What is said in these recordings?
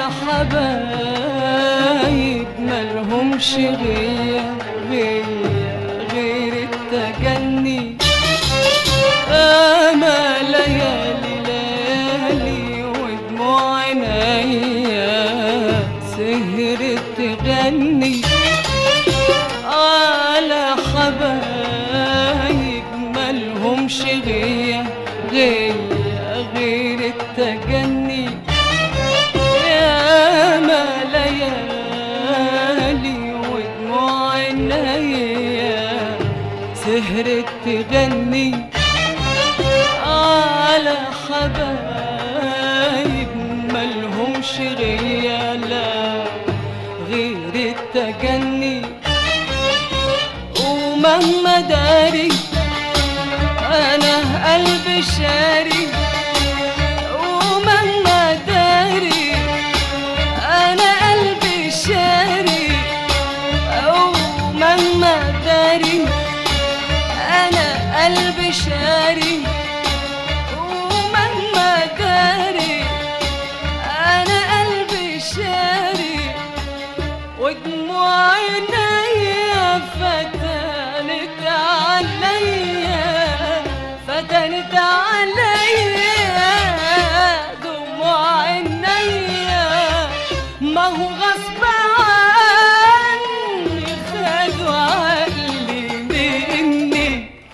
حبايب ملهمش غير غير غير التجني أما ليالي ليالي ودموع عينيا سهرت تغني على حبايب ملهمش غير غير غير التجني يا ما ليالي ودموع عينيا سهرت تغني على حبايب ملهمش غيالا غير التجني ومهما داري انا قلبي شاري ومهما داري انا قلبي شاري ومهما داري انا قلبي شاري ومهما داري انا قلبي شاري ودموع عينيا فتنت عليا فتنت عليا دموع عينيا ما هو غصب عني خدوا عقلي مني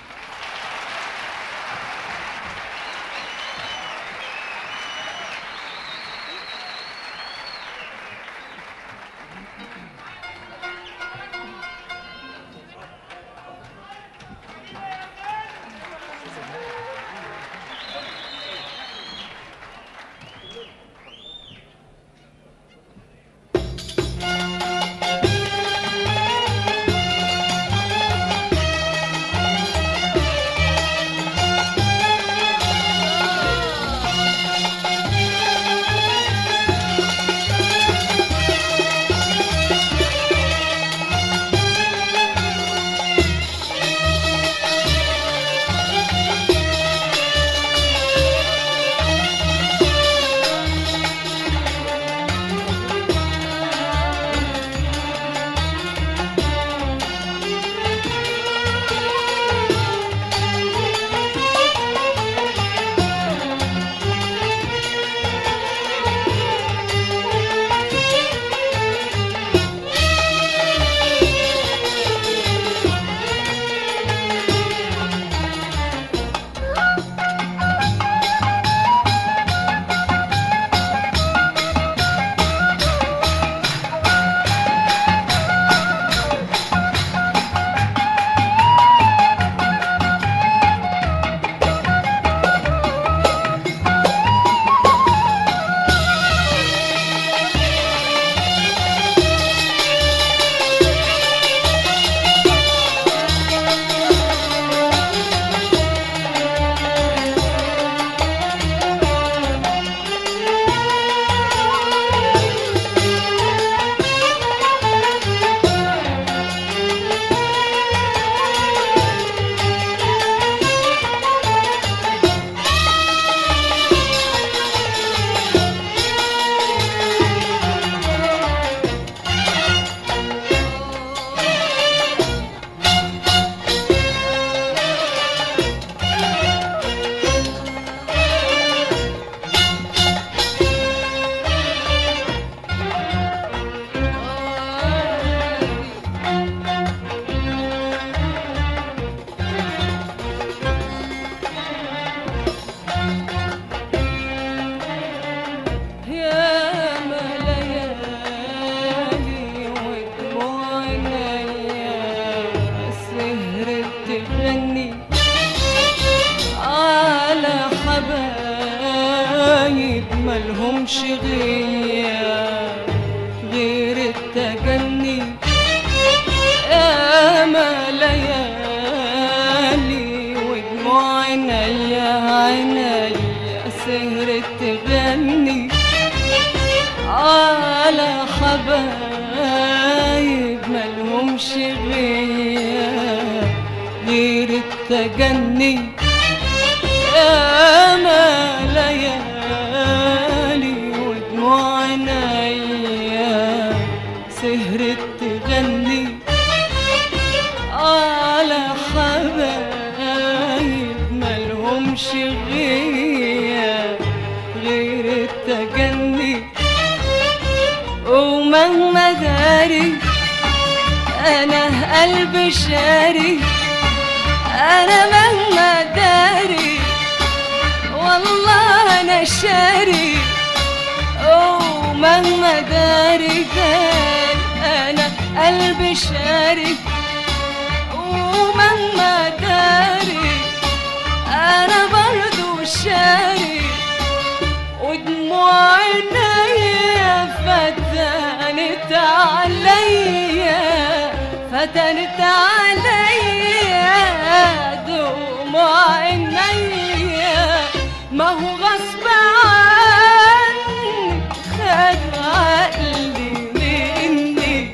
يا ما ليالي ودموع عينيا سهرت تغني على حبايب ملهمش غير غير التجني يا ما ليالي ودموع عينيا عينيا سهرت تغني على حبايب ملهمش غير غير التجني يا ما ليالي ودموع عينيا سهرت تغني على حبايب ملهمش غير غير التجني ومهما داري انا قلبي شاري انا مهما داري والله انا شاري ومهما داري كان انا قلبي شاري ومهما داري انا برضو شاري ودموع عينيا فتنت عليا فتنت عليا دموع عينيا ما هو غصب عني خد عقلي مني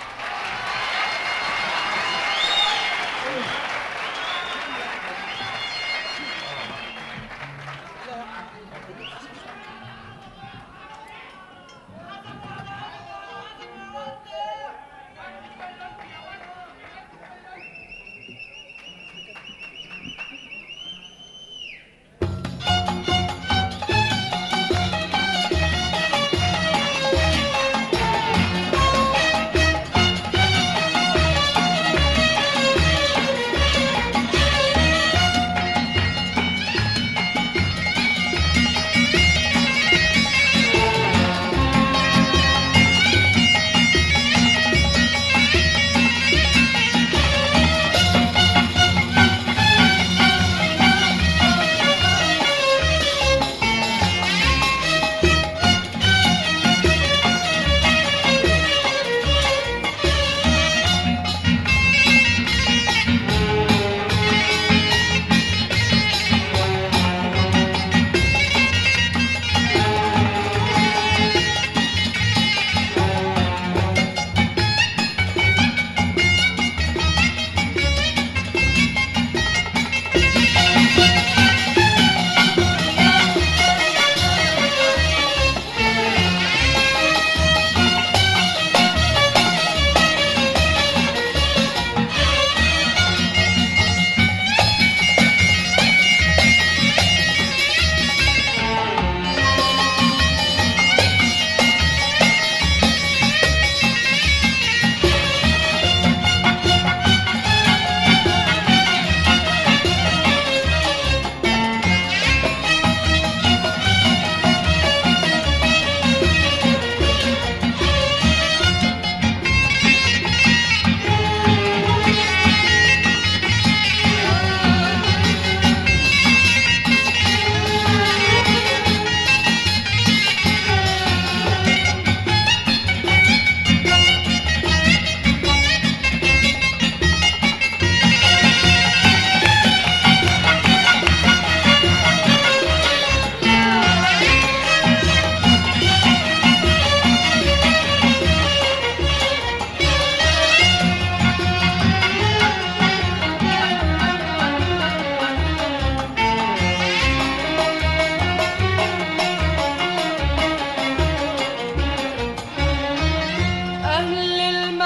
أهل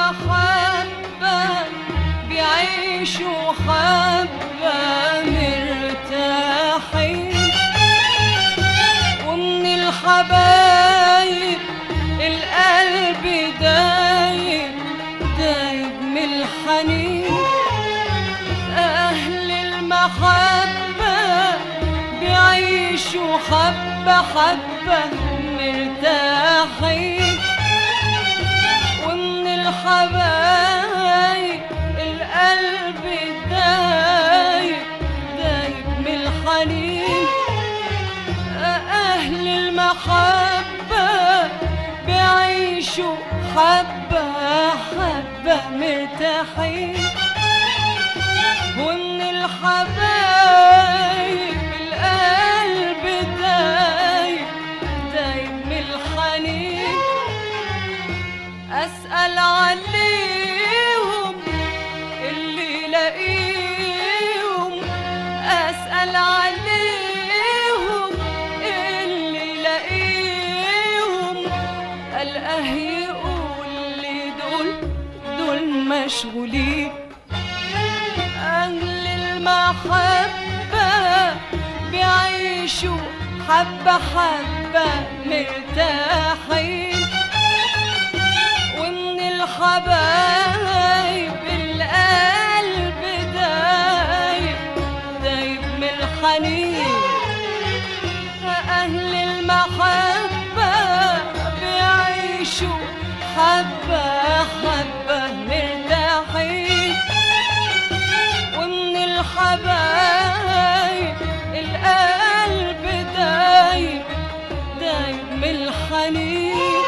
المحبة بيعيشوا حبة مرتاحين ومن الحبايب القلب دايب دايب من الحنين أهل المحبة بيعيشوا حبة حبة مرتاحين ومن الحبايب القلب دايب دايب من الحنين أهل المحبة بيعيشوا حبة حبة مرتاحين ومن الحبايب القلب دايب دايب من الحنين أسأل عليهم اللي لاقيهم أسأل عليهم اللي لاقيهم ألقاه يقول لي دول دول مشغولين أهل المحبة بيعيشوا حبة حبة مرتاحين ومن الحبايب القلب دايب دايب من الحنين أهل المحبة بيعيشوا حبة حبة مرتاحين ومن الحبايب القلب دايب دايب من الحنين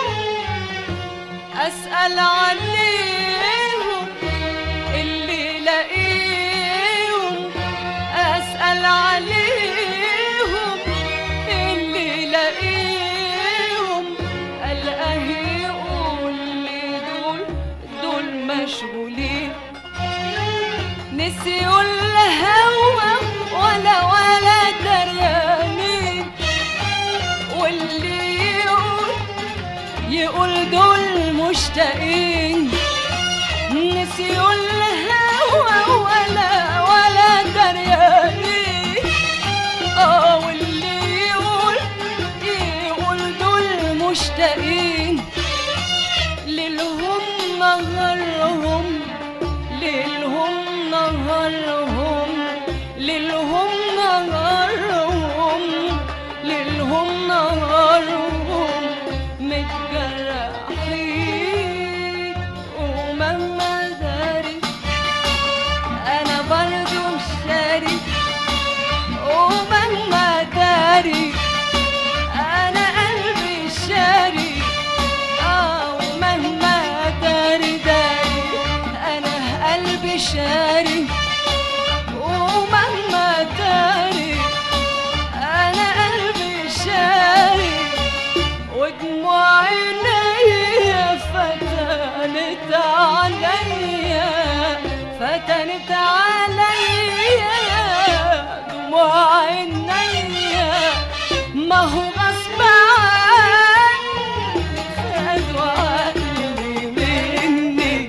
أسأل عليهم اللي لاقيهم أسأل عليهم اللي لاقيهم ألقاه يقول لي دول دول مشغولين نسيوا الهوى ولا ولا دريانين واللي يقول يقول دول مشتاقين نسيوا الهوى ولا ولا دريانين اه واللي يقول يقول دول مشتاقين ليلهم نهارهم ليلهم نهارهم ليلهم نهارهم ليلهم نهارهم متجرحين ومهما داري انا برضو مش داري ومهما داري انا قلبي شاري اه ومهما داري داري انا قلبي شاري ومهما داري انا قلبي شاري ودموع عينيا فتنت عليا فتنت عليا دموع عينيا ما هو غصب عني خدوا عقلي مني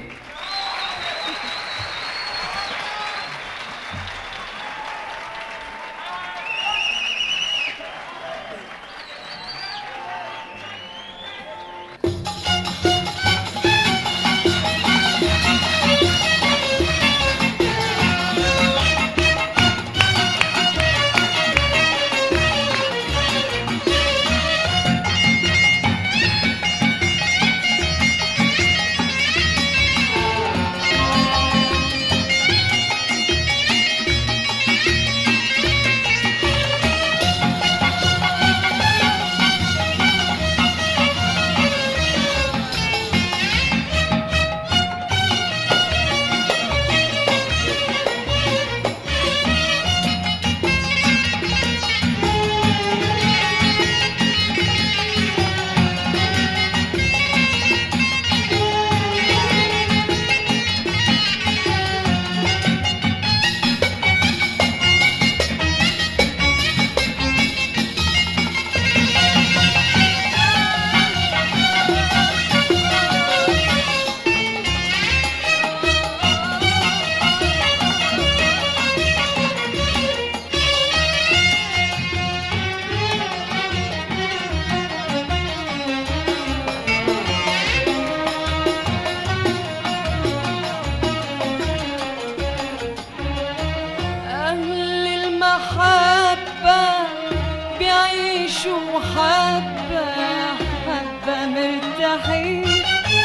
أهل المحبة بيعيشوا حبة حبة مرتاحين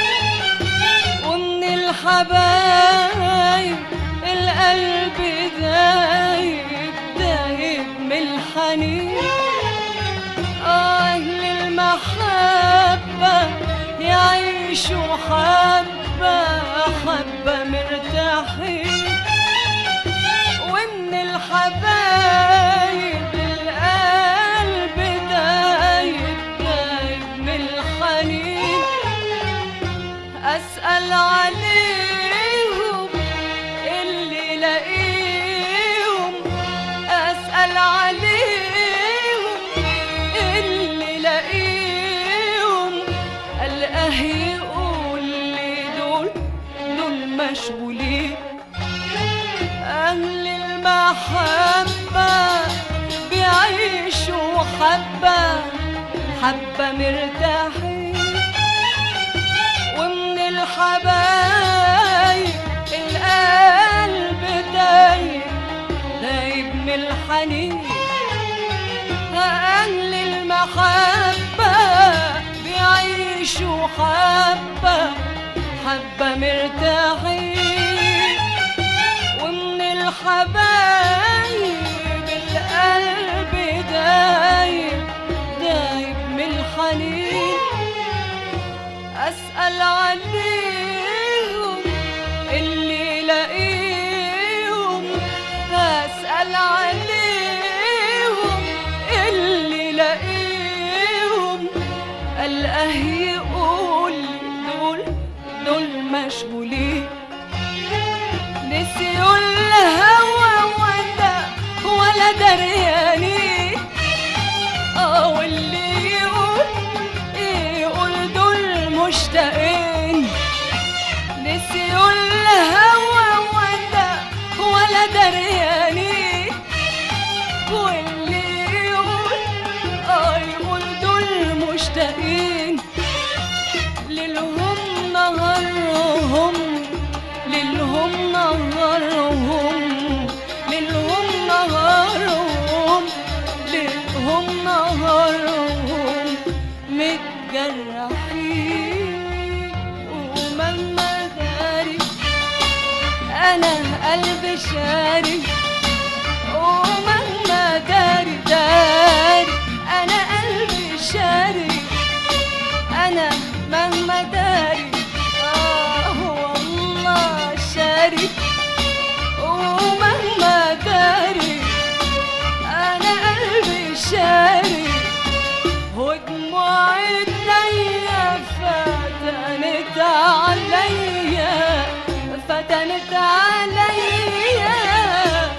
ومن الحبايب القلب دايب دايب من الحنين أهل المحبة يعيشوا حبة حبة مرتاحين ومن الحبايب القلب دايب دايب من الحنين أسأل عليهم اللي لاقيهم أسأل عليهم اللي لاقيهم ألقاه يقول لي دول مشغولين أهل المحبة بيعيشوا حبة حبة مرتاحين ومن الحبايب القلب دايب دايب من الحنين أهل المحبة بيعيشوا حبة حبة مرتاحين ومن الحبايب القلب دايب دايب من الحنين أسأل عليهم اللي لاقيهم أسأل عليهم اللي لاقيهم ألقاه يقول دول دول مشغولين نسيوا الهوى ولا ولا دريانين اه واللي يقول يقول دول مشتاقين نسيوا الهوى ولا ولا دريانين واللي يقول اه يقول دول مشتاقين ليلهم نهارهم ليلهم نهارهم ليلهم نهارهم ليلهم نهارهم متجرحين ومهما داري انا قلبي شاري ومهما داري داري انا قلبي شاري انا مهما داري اه والله شاري ومهما داري انا قلبي شاري ودموع ايديا فتنت عليا فتنت عليا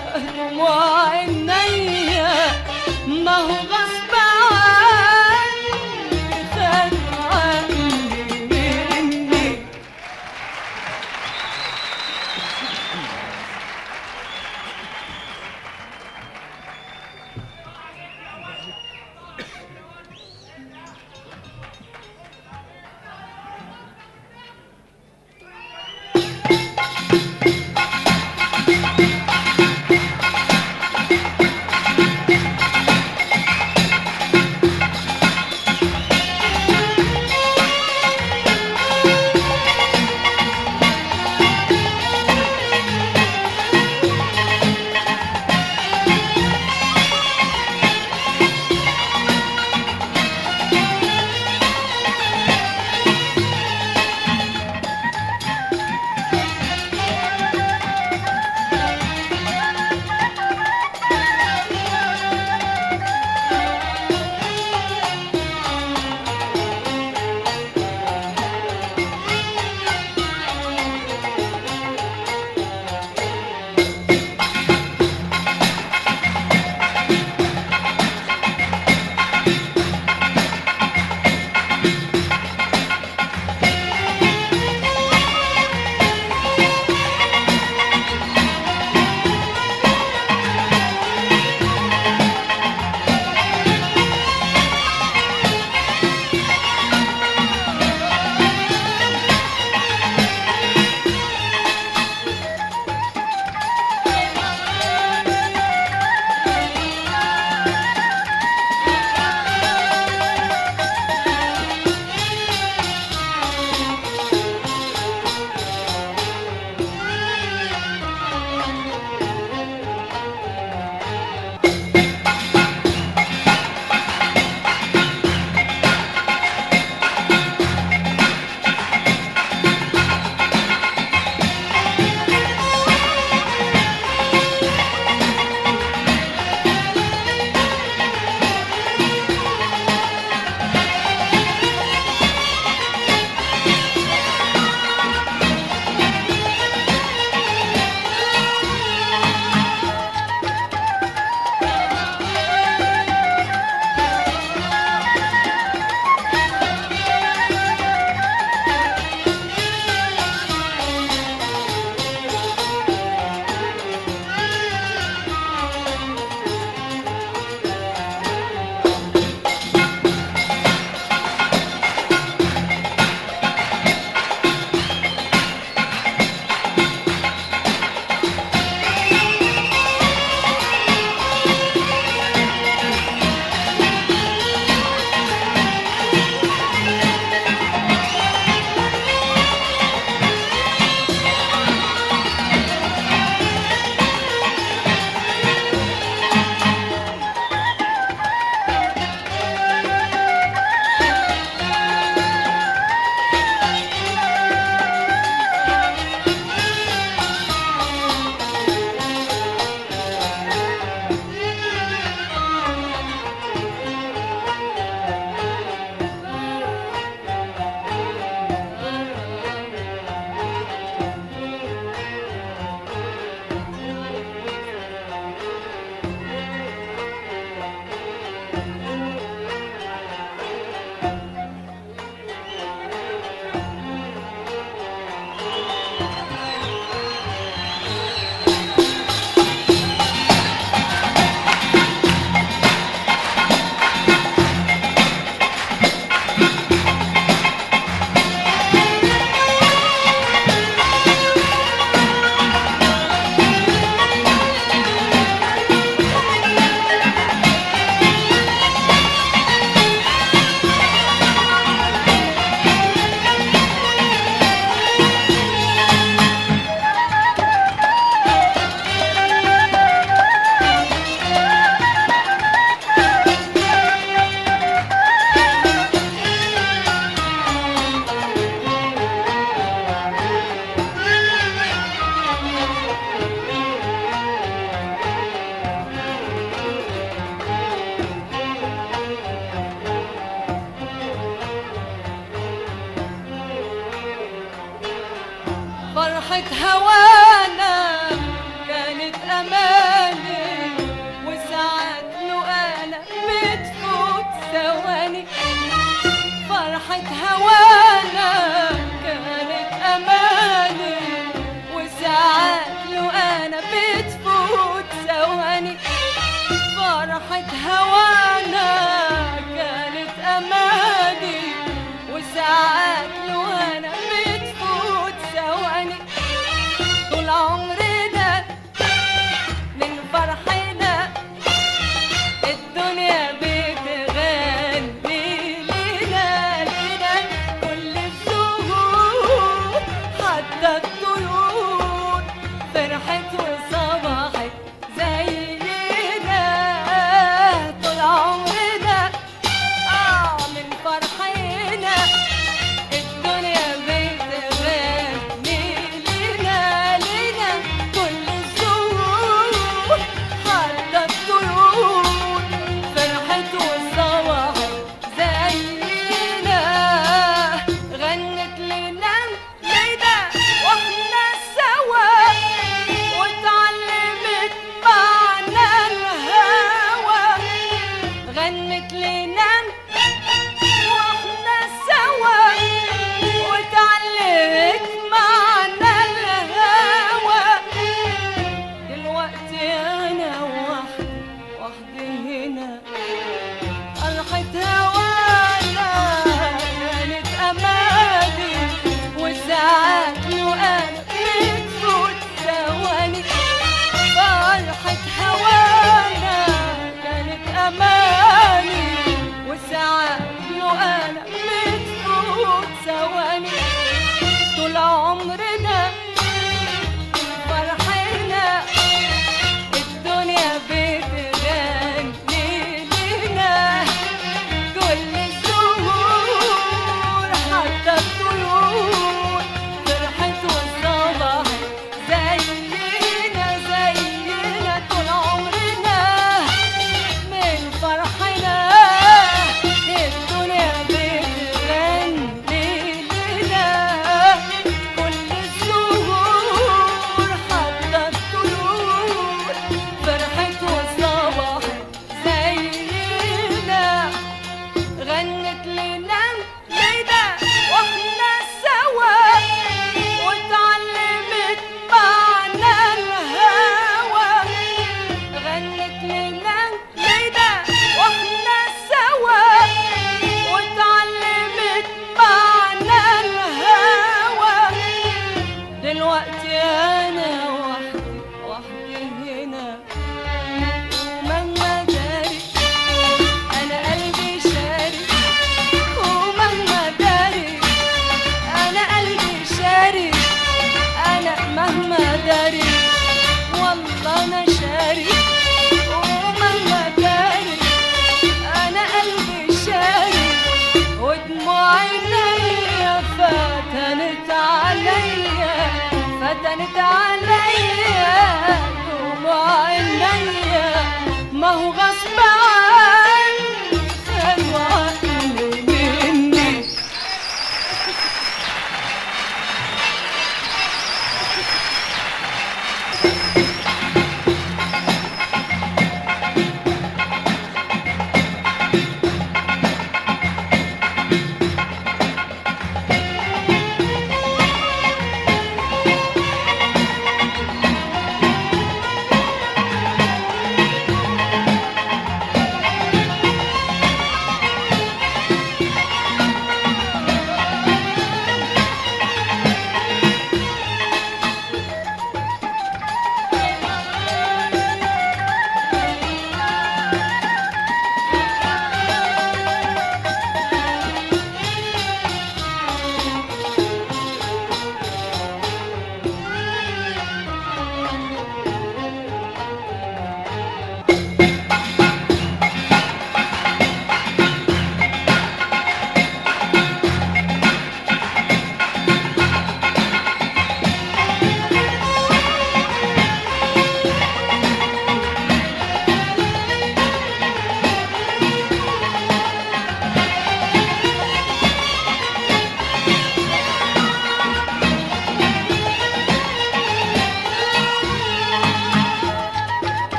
فرحة هوانا كانت أماني وساعات له أنا بتفوت ثواني فرحة هوانا كانت أماني وساعات له أنا بتفوت ثواني فرحة هوانا كانت أماني وساعات له أنا بتفوت ثواني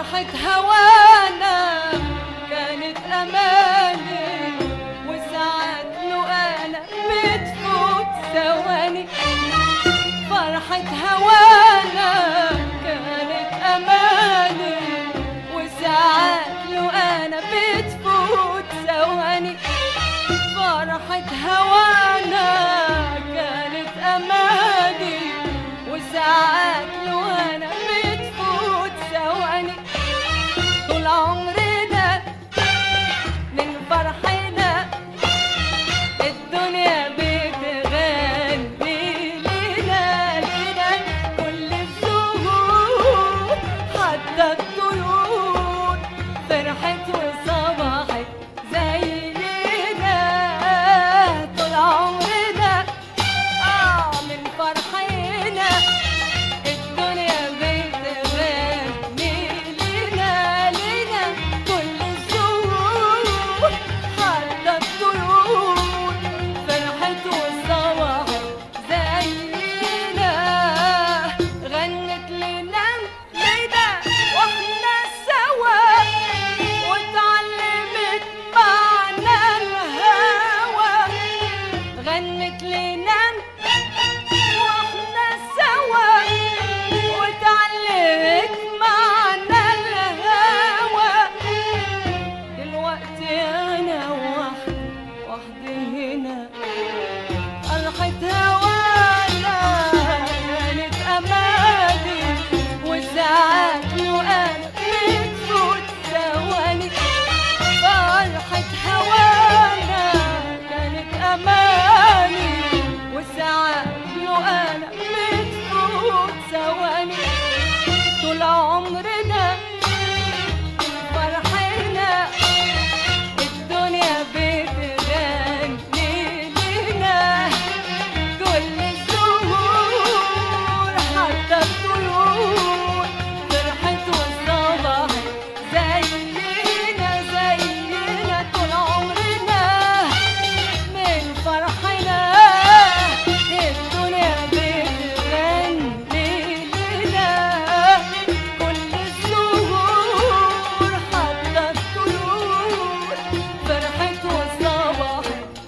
فرحة هوانا كانت أماني وساعات له أنا بتفوت ثواني فرحة هوانا كانت أماني وساعات له أنا بتفوت ثواني فرحة هوانا كانت أماني وساعات له أنا بتفوت ثواني طول عمرنا من فرحنا الدنيا بتغني لنا لنا كل الزهور حتى الطيور فرحت وصبحت زينا طول عمرنا اه من فرحنا الدنيا بتغني لنا لنا كل الزهور حتى الطيور فرحت وصبحت زينا غنت لنا لنا واحنا سوا واتعلمت معنا الهوى غنت لنا واحنا سوا واتعلمت معنا الهوى دلوقتي انا وحدي وحدي هنا فرحة هوانا كانت اماني وساعات له انا بتفوت ثواني فرحة هوانا كانت اماني وساعات له انا بتفوت ثواني طول عمرنا فرحنا الدنيا بتغني لنا كل الزهور حتى الطيور فرحت والصباح زينا زينا طول عمرنا من فرحنا الدنيا بتغني لنا كل الزهور حتى الطيور فرحت والصباح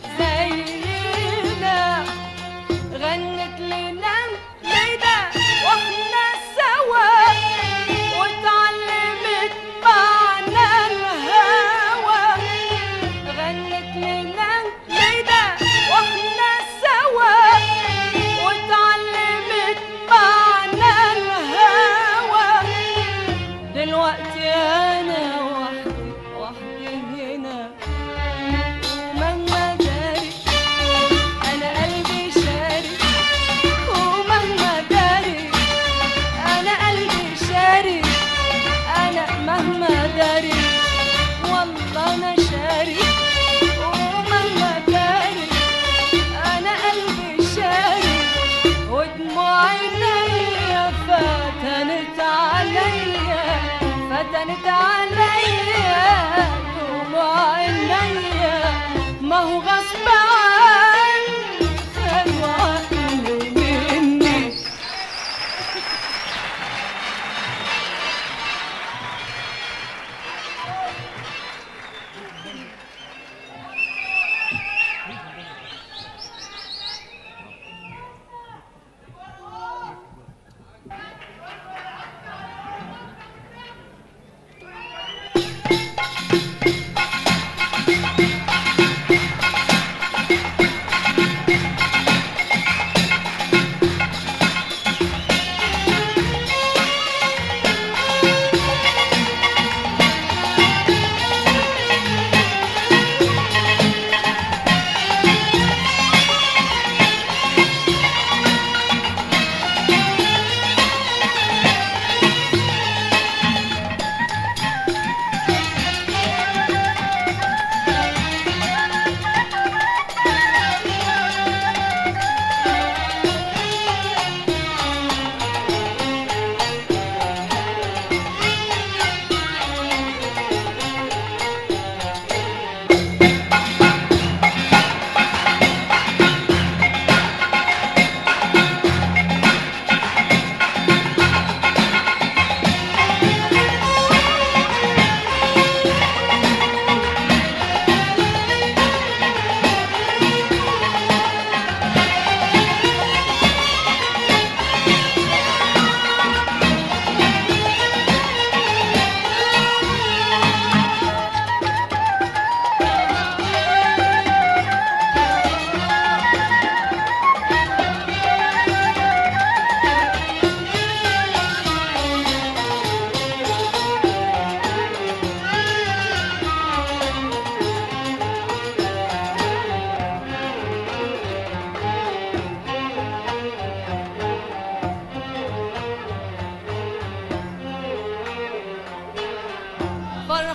زينا غنت لنا ليلى واحنا سوا واتعلمت معنا الهوى غنت لنا ليلى واحنا سوا واتعلمت معنا الهوى دلوقتي انا وحدي وحدي هنا ومهما داري انا قلبي شاري ومهما داري انا قلبي شاري انا مهما داري والله انا شاري ومهما داري انا قلبي شاري ودموع عينيا فتنت عليا فتنت عليا دموع عينيا ما هو غصب عني خدوا عقلي مني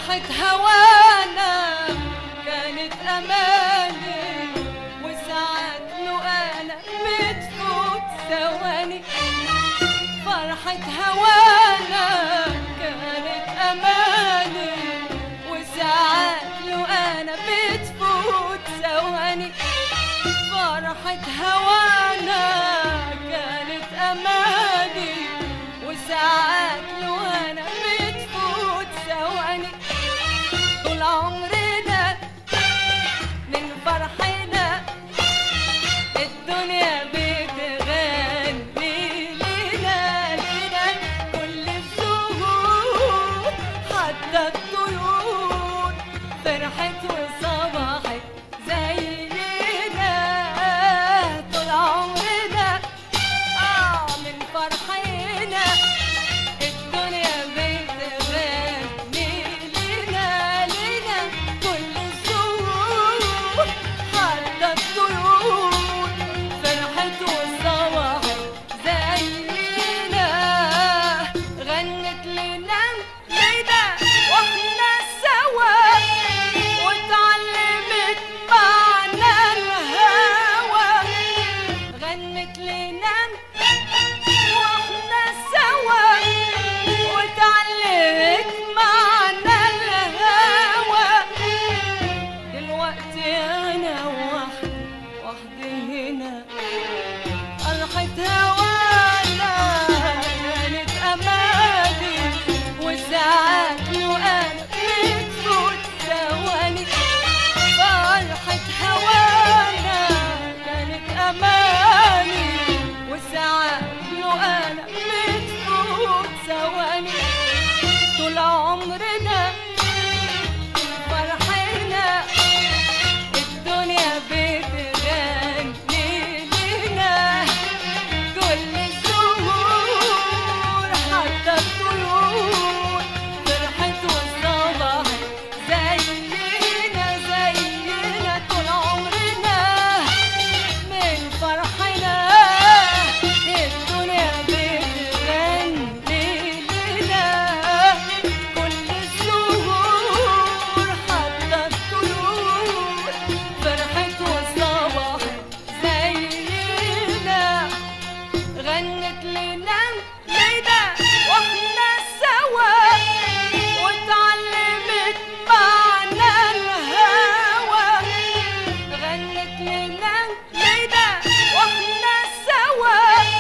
فرحة هوانا كانت أماني وساعات لقانا بتفوت ثواني فرحة هوانا كانت أماني وساعات لقانا بتفوت ثواني فرحة هوانا كانت أماني وساعات لقانا بتفوت ثواني طول عمرنا من فرحنا الدنيا بتغني لنا لنا كل الزهور حتى الطيور فرحت وصبحت زينا طول عمرنا آه من فرحنا الدنيا بتغني لنا لنا كل الزهور حتى الطيور فرحت وصبحت زينا غنت لنا لنا واحنا سوا واتعلمت معنا الهوى غنت لنا واحنا سوا واتعلمت معنا الهوى دلوقتي انا وحدي وحدي هنا فرحة هوانا كانت اماني وساعات لقانا بتفوت ثواني فرحة هوانا كانت اماني وساعات لقانا بتفوت ثواني طول عمرنا فرحنا الدنيا بتغني لنا كل الزهور حتى الطيور فرحت والصباح زينا زينا طول عمرنا من فرحنا الدنيا بتغني لنا كل الزهور حتى الطيور فرحت والصباح زينا غنت لنا ليلى واحنا سوا واتعلمت معنا الهوى غنت لنا ليلى واحنا سوا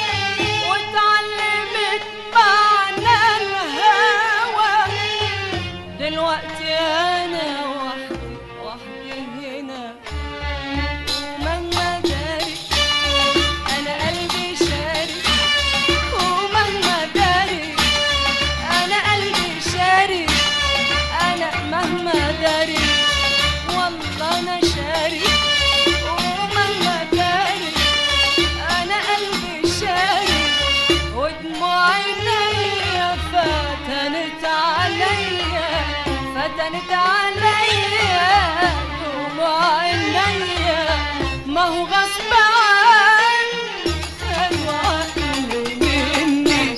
واتعلمت معنا الهوى دلوقتي انا وحدي وحدي هنا ومهما داري انا قلبي شاري ومهما داري انا قلبي شاري انا مهما داري والله انا شاري ومهما داري انا قلبي شاري ودموع عينيا فتنت عليا فتنت عليا دموع عينيا ما هو غصب عني خدوا عقلي مني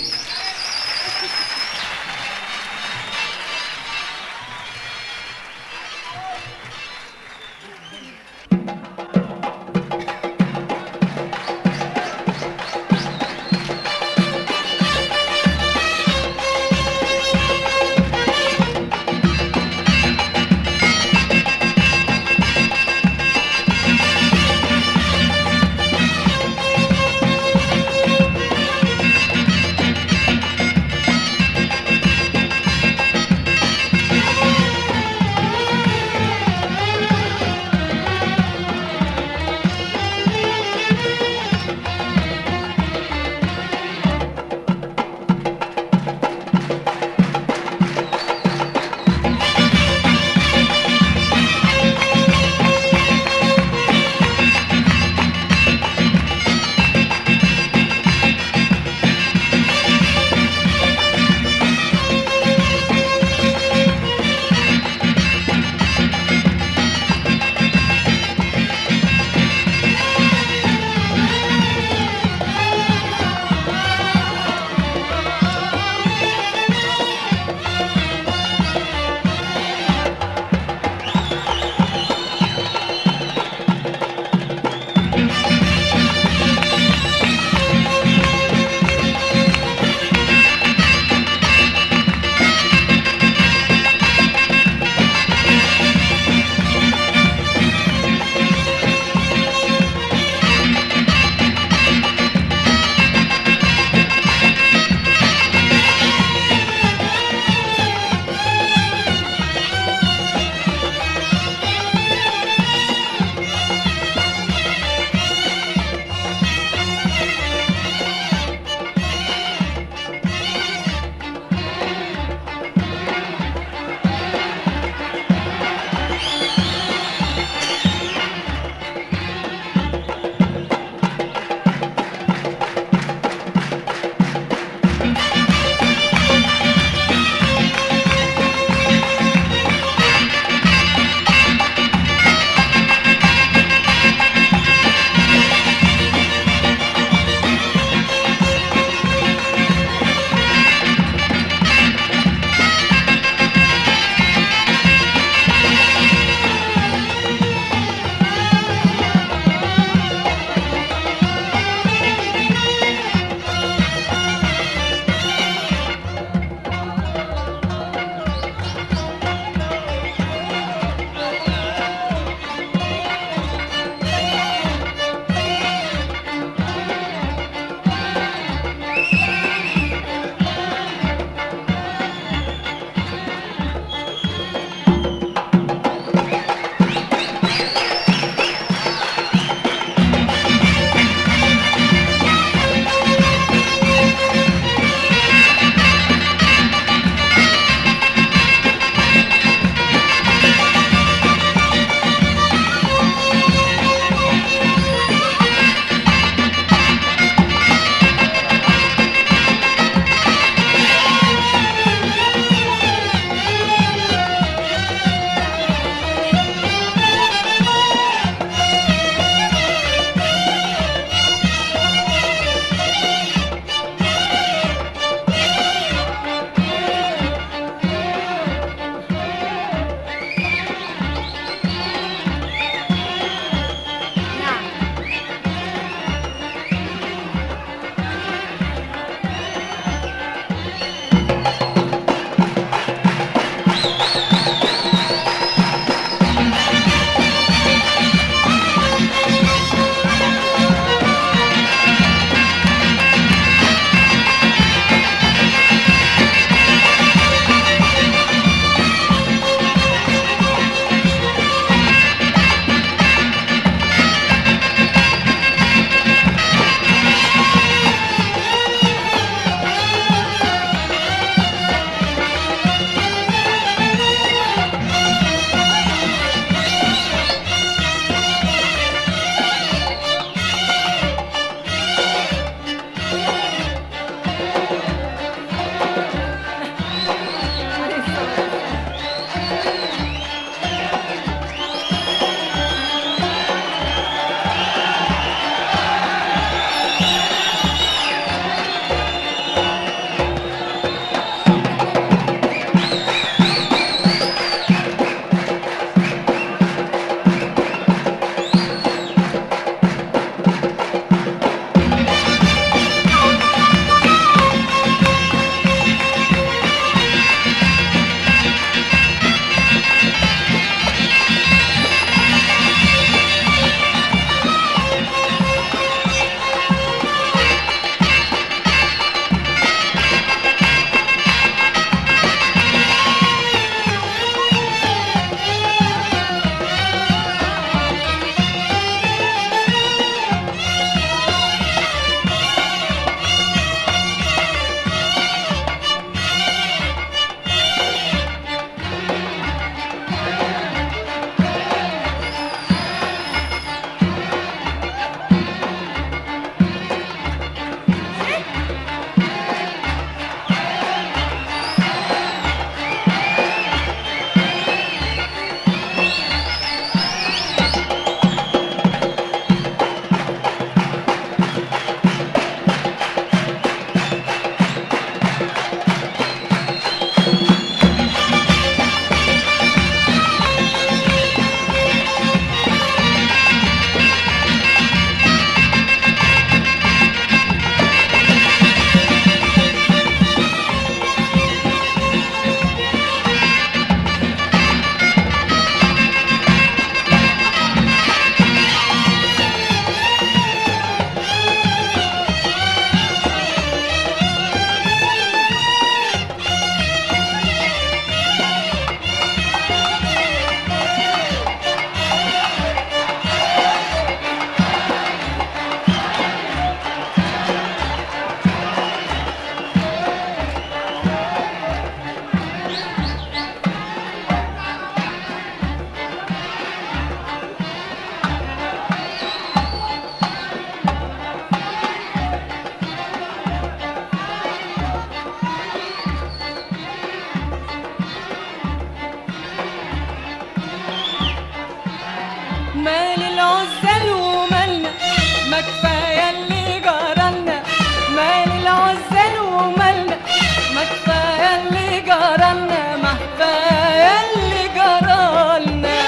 جرالنا ما كفاية اللي جرالنا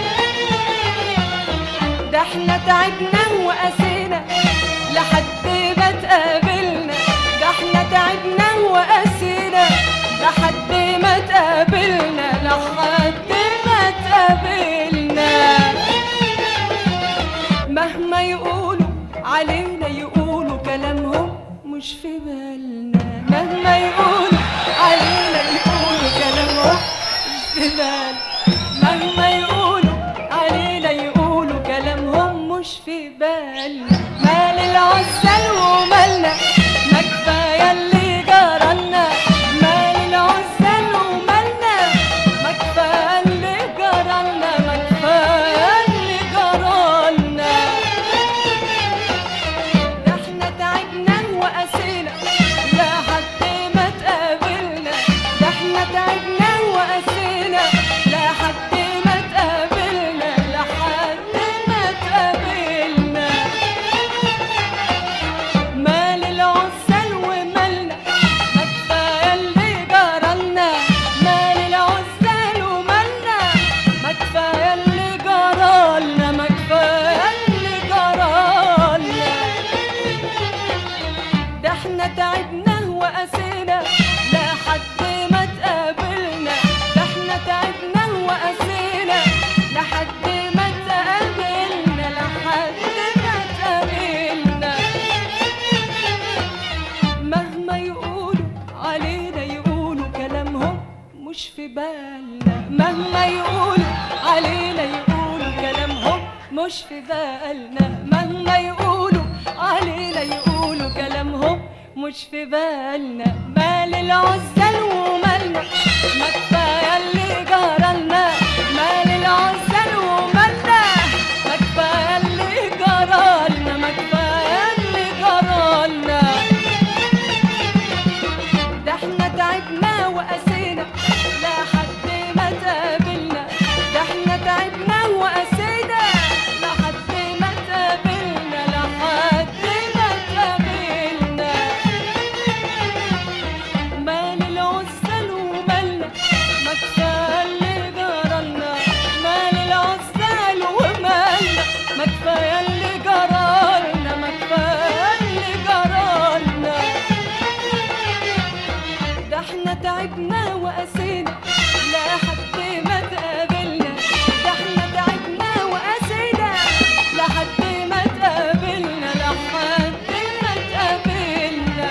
ده احنا تعبنا وقاسينا لحد ما تقابلنا ده احنا تعبنا وقاسينا لحد ما تقابلنا لحد ما تقابلنا مهما يقولوا علينا يقولوا كلامهم مش في بالنا مهما يقولوا علينا يقولوا كلامهم مش في بالنا مهما يقولوا علينا يقولوا كلامهم مش في بالنا مال العزل ومالنا ما كفايه اللي جرالنا مال العزل ومالنا ما كفايه اللي جرالنا ما كفايه اللي جرالنا ده احنا تعبنا وقاسينا لحد ما تقابلنا ده احنا تعبنا وقاسينا لحد ما تقابلنا لحد ما تقابلنا مال العزل ومالنا ما كفايه اللي جرالنا مال العزل ومالنا ما كفايه اللي جرالنا ما كفايه اللي جرالنا ده احنا تعبنا وقاسينا لحد ما تقابلنا ده احنا تعبنا وقاسينا لحد ما تقابلنا لحد ما تقابلنا مهما يقولوا علينا يقولوا كلامهم مش في بالنا مهما يقولوا علينا يقولوا كلامهم مش في بالنا مهما يقولوا علينا يقولوا كلامهم مش في بالنا مال العزل ومالنا ما كفايه اللي جرالنا مال العزل ومالنا ما كفايه اللي جرالنا ما كفايه اللي جرالنا ده احنا تعبنا وقاسينا لحد ما تقابلنا ده احنا تعبنا وقاسينا لحد ما تقابلنا لحد ما تقابلنا مال العزل ومالنا ما كفايه اللي جرالنا مال العزل ومالنا ما كفايه اللي جرالنا ما كفايه اللي جرالنا ده احنا تعبنا وقاسينا لحد ما تقابلنا ده احنا تعبنا وقاسينا لحد ما تقابلنا لحد ما تقابلنا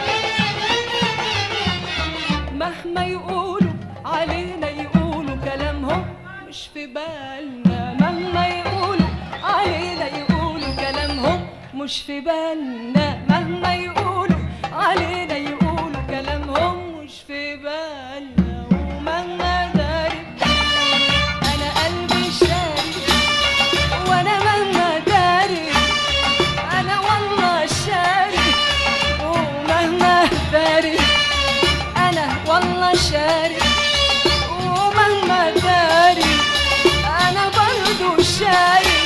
مهما يقولوا علينا يقولوا كلامهم مش في بالنا مهما يقولوا علينا يقولوا كلامهم مش في بالنا مهما يقولوا علينا يقولوا كلامهم مش في بالنا ومهما داري انا قلبي شاري وانا مهما داري انا والله شاري ومهما داري انا والله شاري ومهما داري انا برضو شاري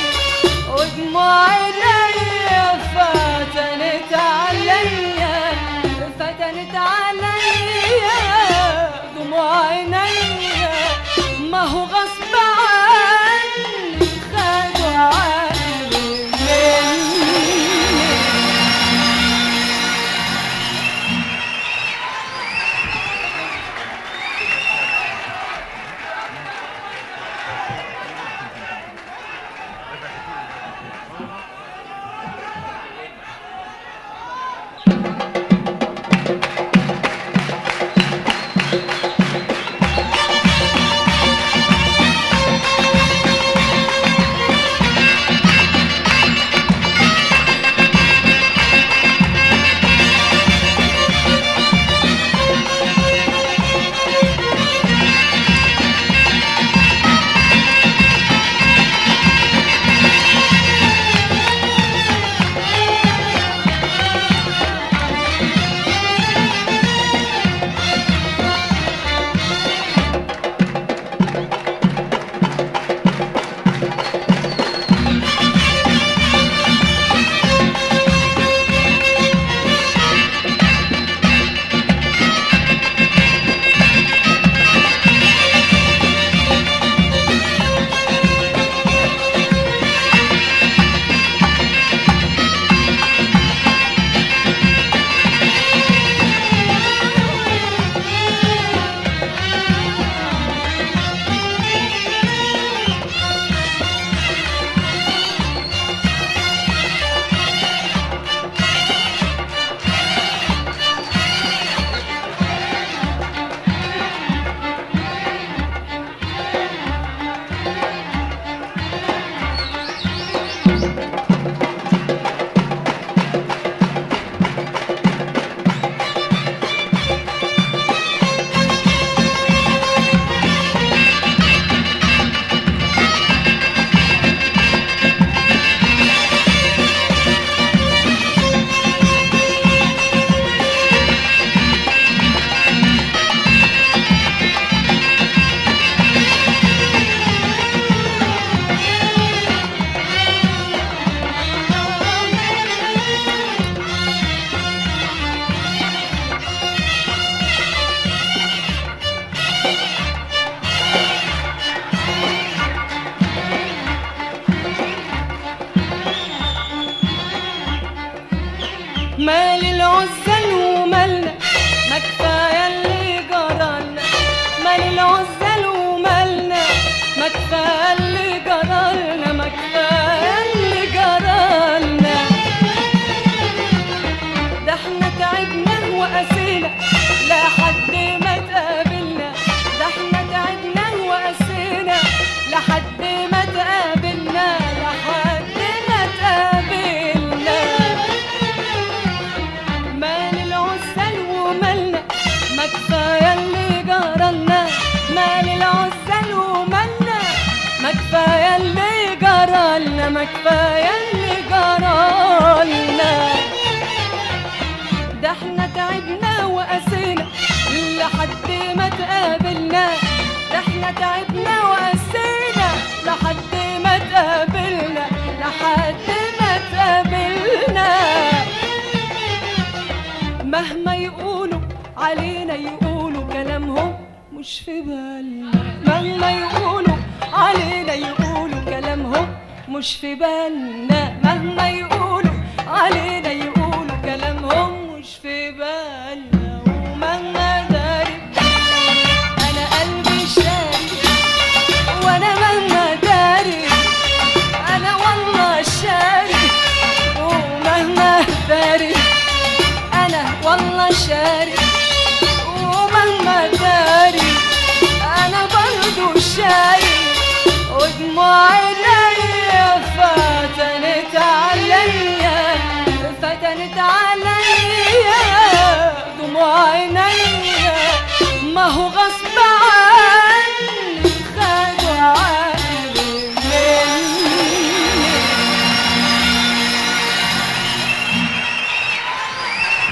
ودموع عينيا فتنت عليا العزال ومالنا ما كفايه اللي جرالنا مال العزال ومالنا ما كفايه اللي جرالنا ما كفايه اللي جرالنا ده احنا تعبنا وقاسينا لحد ما تقابلنا ده احنا تعبنا وقاسينا لحد ما تقابلنا لحد ما تقابلنا مال العزال ومالنا ما كفايه اللي جرالنا مال العزال ومالنا ما كفايه اللي جرالنا ما كفايه اللي جرالنا ده احنا تعبنا وقاسينا لحد ما تقابلنا ده احنا تعبنا وقاسينا لحد ما تقابلنا لحد ما تقابلنا مهما يقولوا علينا يقولوا كلامهم مش في بالنا مهما يقولوا علينا يقولوا كلامهم مش في بالنا مهما يقولوا علينا يقولوا كلامهم مش في بالنا ومهما داري انا قلبي شاري وانا مهما داري انا والله شاري ومهما داري انا والله شاري ومهما داري انا برضو شاري ودموعي